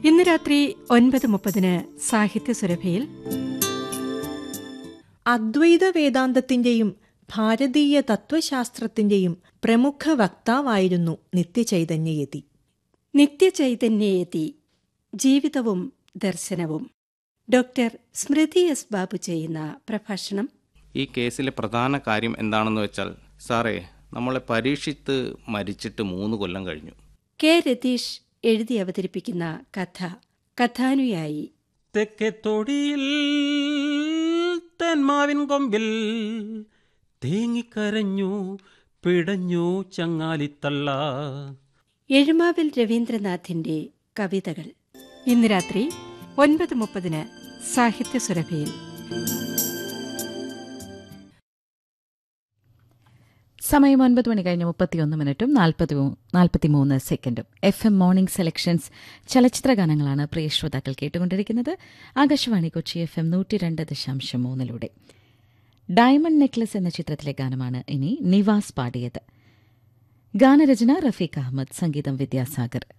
ഇന്ന് രാത്രി ഒൻപത് മുപ്പതിന് സാഹിത്യ സുരഭയിൽ അദ്വൈത വേദാന്തത്തിന്റെയും ഭാരതീയ തത്വശാസ്ത്രത്തിന്റെയും പ്രമുഖ വക്താവായിരുന്നു നിത്യചൈതന്യയതി നിത്യചൈതന്യയതി ജീവിതവും ദർശനവും ഡോക്ടർ സ്മൃതി എസ് ബാബു ചെയ്യുന്ന പ്രഭാഷണം ഈ കേസിലെ പ്രധാന കാര്യം എന്താണെന്ന് വെച്ചാൽ സാറേ നമ്മളെ പരീക്ഷിത്ത് മരിച്ചിട്ട് മൂന്ന് കൊല്ലം കഴിഞ്ഞു കെ രതീഷ് എഴുതി അവതരിപ്പിക്കുന്ന കഥ കഥാനുയായി തെക്കേ തൊടിയിൽ തെന്മാവിൻ കൊമ്പിൽ തേങ്ങിക്കരഞ്ഞു പിടഞ്ഞു ചങ്ങാലിത്തള്ള എഴുമാവിൽ രവീന്ദ്രനാഥിന്റെ കവിതകൾ ഇന്ന് രാത്രി ഒൻപത് മുപ്പതിന് സാഹിത്യ സുരഭയിൽ സമയം ഒൻപത് മണി കഴിഞ്ഞ് മുപ്പത്തിയൊന്ന് മിനിറ്റും നാൽപ്പത്തി നാൽപ്പത്തിമൂന്ന് സെക്കൻഡും എഫ് എം മോർണിംഗ് സെലക്ഷൻസ് ചലച്ചിത്ര ഗാനങ്ങളാണ് പ്രിയ ശ്രോതാക്കൾ കേട്ടുകൊണ്ടിരിക്കുന്നത് ആകാശവാണി കൊച്ചി എഫ് എം നൂറ്റി രണ്ട് ദശാംശം മൂന്നിലൂടെ ഡയമണ്ട് നെക്ലസ് എന്ന ചിത്രത്തിലെ ഗാനമാണ് ഇനി നിവാസ് പാടിയത് ഗാനരചന റഫീഖ് അഹമ്മദ് സംഗീതം വിദ്യാസാഗർ